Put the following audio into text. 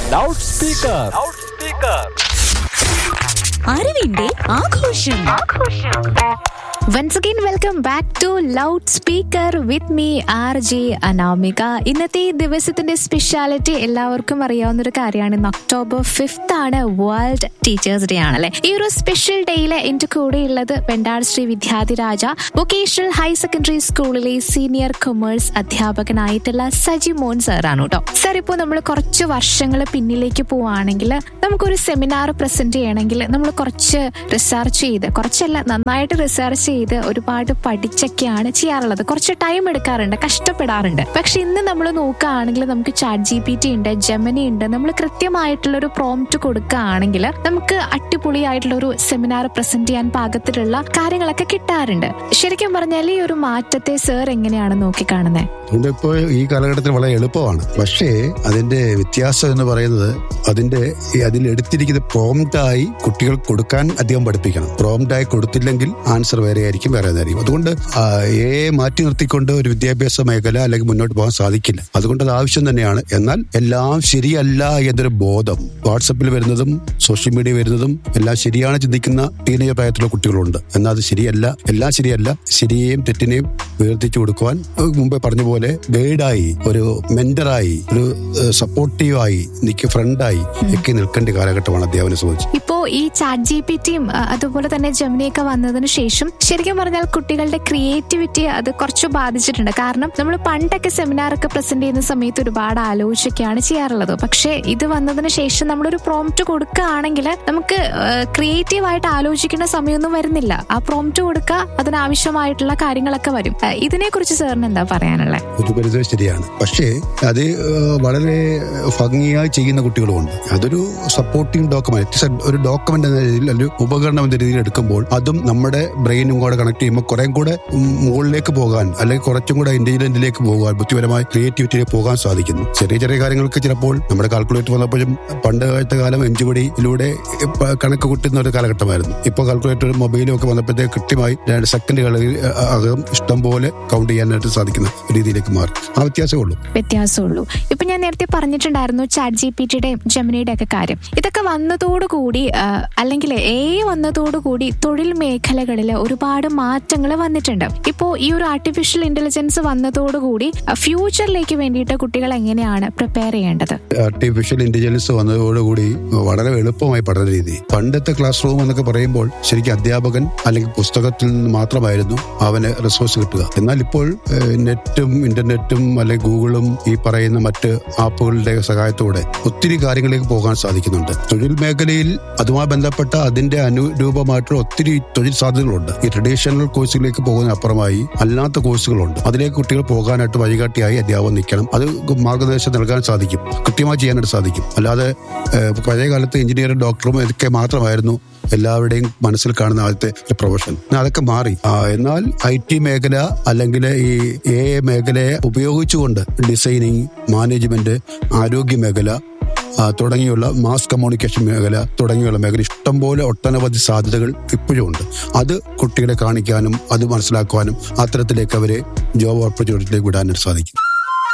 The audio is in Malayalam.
ലൗഡ് സ്പീക്കർ അറിവിന്റെ ആഘോഷം once again welcome back to loud speaker with me R J Anamika ഇന്നത്തെ ഈ ദിവസത്തിന്റെ സ്പെഷ്യാലിറ്റി എല്ലാവർക്കും അറിയാവുന്ന ഒരു കാര്യമാണ് ഇന്ന് ഒക്ടോബർ ഫിഫ്ത്ത് ആണ് വേൾഡ് ടീച്ചേഴ്സ് ഡേ ആണല്ലേ ഈ ഒരു സ്പെഷ്യൽ ഡേയിൽ എന്റെ കൂടെ ഉള്ളത് Vendad Shri Vidyadhiraja vocational higher secondary സ്കൂളിലെ സീനിയർ കൊമേഴ്സ് അധ്യാപകനായിട്ടുള്ള സജി മോൻ സാറാണ് കേട്ടോ സാർ ഇപ്പോൾ നമ്മൾ കുറച്ച് വർഷങ്ങൾ പിന്നിലേക്ക് പോവുകയാണെങ്കിൽ നമുക്കൊരു സെമിനാർ പ്രസന്റ് ചെയ്യണമെങ്കിൽ നമ്മൾ കുറച്ച് റിസർച്ച് ചെയ്ത് കുറച്ചല്ല നന്നായിട്ട് റിസർച്ച് ചെയ്ത് ഒരുപാട് പഠിച്ചൊക്കെയാണ് ചെയ്യാറുള്ളത് കുറച്ച് ടൈം എടുക്കാറുണ്ട് കഷ്ടപ്പെടാറുണ്ട് പക്ഷെ ഇന്ന് നമ്മൾ നോക്കുകയാണെങ്കിൽ നമുക്ക് ചാറ്റ് ജി പി ടി ഉണ്ട് ജെമിനി ഉണ്ട് നമ്മൾ കൃത്യമായിട്ടുള്ള ഒരു പ്രോംപ്റ്റ് കൊടുക്കുകയാണെങ്കിൽ നമുക്ക് അടിപൊളിയായിട്ടുള്ള ഒരു സെമിനാർ പ്രസന്റ് ചെയ്യാൻ പാകത്തിലുള്ള കാര്യങ്ങളൊക്കെ കിട്ടാറുണ്ട് ശരിക്കും പറഞ്ഞാൽ ഈ ഒരു മാറ്റത്തെ സർ എങ്ങനെയാണ് നോക്കിക്കാണുന്നത് ഇതിപ്പോ ഈ കാലഘട്ടത്തിൽ വളരെ എളുപ്പമാണ് പക്ഷേ അതിന്റെ വ്യത്യാസം എന്ന് പറയുന്നത് അതിന്റെ ഈ അതിൽ എടുത്തിരിക്കുന്ന പ്രോംപ്റ്റായി കുട്ടികൾ കൊടുക്കാൻ അധികം പഠിപ്പിക്കണം പ്രോംപ്റ്റായി കൊടുത്തില്ലെങ്കിൽ ആൻസർ വേറെ ആയിരിക്കും വേറെ ആയിരിക്കും അതുകൊണ്ട് ആ, എ മാറ്റി നിർത്തിക്കൊണ്ട് ഒരു വിദ്യാഭ്യാസ മേഖല അല്ലെങ്കിൽ മുന്നോട്ട് പോകാൻ സാധിക്കില്ല അതുകൊണ്ട് അത് ആവശ്യം തന്നെയാണ് എന്നാൽ എല്ലാം ശരിയല്ല എന്നൊരു ബോധം വാട്സപ്പിൽ വരുന്നതും സോഷ്യൽ മീഡിയ വരുന്നതും എല്ലാം ശരിയാണ് ചിന്തിക്കുന്ന ടീനേജ് പ്രായത്തിലുള്ള കുട്ടികളുണ്ട് എന്നാൽ അത് ശരിയല്ല എല്ലാം ശരിയല്ല ശരിയെയും തെറ്റിനെയും വേർതിരിച്ചു കൊടുക്കുവാൻ ഏഹ് മുമ്പേ പറഞ്ഞ പോലെ ഗൈഡായി ഒരു മെന്ററായി ഒരു സപ്പോർട്ടീവായി നിൽക്ക് ഫ്രണ്ടായി ഒക്കെ നിൽക്കേണ്ട കാലഘട്ടമാണ് അധ്യാപനം സംബന്ധിച്ച് ഇപ്പോ ഈ ചാറ്റ് ജി പി ടിയും അതുപോലെ തന്നെ ജമിനിയൊക്കെ വന്നതിന് ശേഷം ശരിക്കും പറഞ്ഞാൽ കുട്ടികളുടെ ക്രിയേറ്റിവിറ്റി അത് കുറച്ച് ബാധിച്ചിട്ടുണ്ട് കാരണം നമ്മൾ പണ്ടൊക്കെ സെമിനാർ ഒക്കെ പ്രസന്റ് ചെയ്യുന്ന സമയത്ത് ഒരുപാട് ആലോചിച്ചൊക്കെയാണ് ചെയ്യാറുള്ളത് പക്ഷേ ഇത് വന്നതിന് ശേഷം നമ്മളൊരു പ്രോംപ്റ്റ് കൊടുക്കുകയാണെങ്കിൽ നമുക്ക് ക്രിയേറ്റീവ് ആയിട്ട് ആലോചിക്കുന്ന സമയമൊന്നും വരുന്നില്ല ആ പ്രോംപ്റ്റ് കൊടുക്കുക അതിനാവശ്യമായിട്ടുള്ള കാര്യങ്ങളൊക്കെ വരും ആ, ഇതിനെക്കുറിച്ച് സാറിന് എന്താ പറയാനുള്ളത് ഒരു പരിധി ശരിയാണ് പക്ഷേ അത് ഏഹ്, വളരെ ഭംഗിയായി ചെയ്യുന്ന കുട്ടികളുമുണ്ട് അതൊരു സപ്പോർട്ടിംഗ് ഡോക്യുമെന്റ് ഒരു ഡോക്യുമെന്റ് എന്ന രീതിയിൽ അല്ലെങ്കിൽ ഉപകരണം എന്ന രീതിയിൽ എടുക്കുമ്പോൾ അതും നമ്മുടെ ബ്രെയിനും കൂടെ കണക്ട് ചെയ്യുമ്പോൾ കുറെ കൂടെ ഉം, മുകളിലേക്ക് പോകാൻ അല്ലെങ്കിൽ കുറച്ചും കൂടെ ഇന്റലിജന്റിലേക്ക് പോകാൻ ബുദ്ധിപരമായ ക്രിയേറ്റിവിറ്റിയിലേക്ക് പോകാൻ സാധിക്കുന്നു ചെറിയ ചെറിയ കാര്യങ്ങൾക്ക് ചിലപ്പോൾ നമ്മുടെ കാൽക്കുലേറ്റർ വന്നപ്പോഴും പണ്ട് കാലത്തെ കാലം എഞ്ചുപടിയിലൂടെ ഇപ്പ കണക്ക് കൂട്ടുന്ന ഒരു കാലഘട്ടമായിരുന്നു ഇപ്പോൾ കാൽക്കുലേറ്റർ മൊബൈലും ഒക്കെ വന്നപ്പോഴത്തേക്ക് കൃത്യമായി രണ്ട് സെക്കൻഡുകളിൽ അകം ഇഷ്ടം പോലെ കൗണ്ട് ചെയ്യാനായിട്ട് സാധിക്കുന്ന രീതിയിലേക്ക് മാറി ആ വ്യത്യാസമേ ഉള്ളൂ വ്യത്യാസമുള്ളൂ ഇപ്പൊ ഞാൻ നേരത്തെ പറഞ്ഞിട്ടുണ്ടായിരുന്നു ചാറ്റ് ജി പി ടിയുടെയും ജമിനിയുടെ ഒക്കെ കാര്യം ഇതൊക്കെ വന്നതോടുകൂടി ആ, അല്ലെങ്കിൽ എ വന്നതോടുകൂടി തൊഴിൽ മേഖലകളിൽ ഒരുപാട് മാറ്റങ്ങൾ വന്നിട്ടുണ്ട് ഇപ്പോ ഈ ഒരു ആർട്ടിഫിഷ്യൽ ഇന്റലിജൻസ് വന്നതോടുകൂടി ഫ്യൂച്ചറിലേക്ക് വേണ്ടിയിട്ട് കുട്ടികൾ എങ്ങനെയാണ് പ്രിപ്പയർ ചെയ്യേണ്ടത് ആർട്ടിഫിഷ്യൽ ഇന്റലിജൻസ് വന്നതോടുകൂടി വളരെ എളുപ്പമായി പഠന രീതി പണ്ടത്തെ ക്ലാസ് റൂം എന്നൊക്കെ പറയുമ്പോൾ ശരിക്കും അധ്യാപകൻ അല്ലെങ്കിൽ പുസ്തകത്തിൽ നിന്ന് മാത്രമായിരുന്നു അവന് റിസോഴ്സ് കിട്ടുക എന്നാൽ ഇപ്പോൾ ഏഹ്, നെറ്റും ഇന്റർനെറ്റും അല്ലെങ്കിൽ ഗൂഗിളും ഈ പറയുന്ന മറ്റ് ആപ്പുകളുടെ സഹായത്തോടെ ഒത്തിരി കാര്യങ്ങളിലേക്ക് പോകാൻ സാധിക്കുന്നുണ്ട് തൊഴിൽ മേഖലയിൽ അതുമായി ബന്ധപ്പെട്ട അതിന്റെ അനുരൂപമായിട്ടുള്ള ഒത്തിരി തൊഴിൽ സാധ്യതകളുണ്ട് ഈ ട്രഡീഷണൽ കോഴ്സുകളിലേക്ക് പോകുന്നതിന് അപ്പുറമായി അല്ലാത്ത കോഴ്സുകളുണ്ട് അതിലേക്ക് കുട്ടികൾ പോകാനായിട്ട് വഴികാട്ടിയായി അധ്യാപകൻ നിൽക്കണം അത് മാർഗനിർദ്ദേശം നൽകാൻ സാധിക്കും കൃത്യമായി ചെയ്യാനായിട്ട് സാധിക്കും അല്ലാതെ ഏഹ്, പഴയ കാലത്ത് എഞ്ചിനീയറും ഡോക്ടറും ഇതൊക്കെ മാത്രമായിരുന്നു എല്ലാവരുടെയും മനസ്സിൽ കാണുന്ന ആദ്യത്തെ ഒരു പ്രൊഫഷൻ എന്നാൽ അതൊക്കെ മാറി ആ, എന്നാൽ ഐ ടി മേഖല അല്ലെങ്കിൽ ഈ എ മേഖലയെ ഉപയോഗിച്ചുകൊണ്ട് ഡിസൈനിങ് മാനേജ്മെന്റ് ആരോഗ്യ മേഖല ആ, തുടങ്ങിയുള്ള മാസ് കമ്മ്യൂണിക്കേഷൻ മേഖല തുടങ്ങിയുള്ള മേഖല ഇഷ്ടംപോലെ ഒട്ടനവധി സാധ്യതകൾ ഇപ്പോഴും ഉണ്ട് അത് കുട്ടികളെ കാണിക്കാനും അത് മനസ്സിലാക്കുവാനും അത്തരത്തിലേക്ക് അവരെ ജോബ് ഓപ്പർച്യൂണിറ്റിയിലേക്ക് വിടാനും സാധിക്കും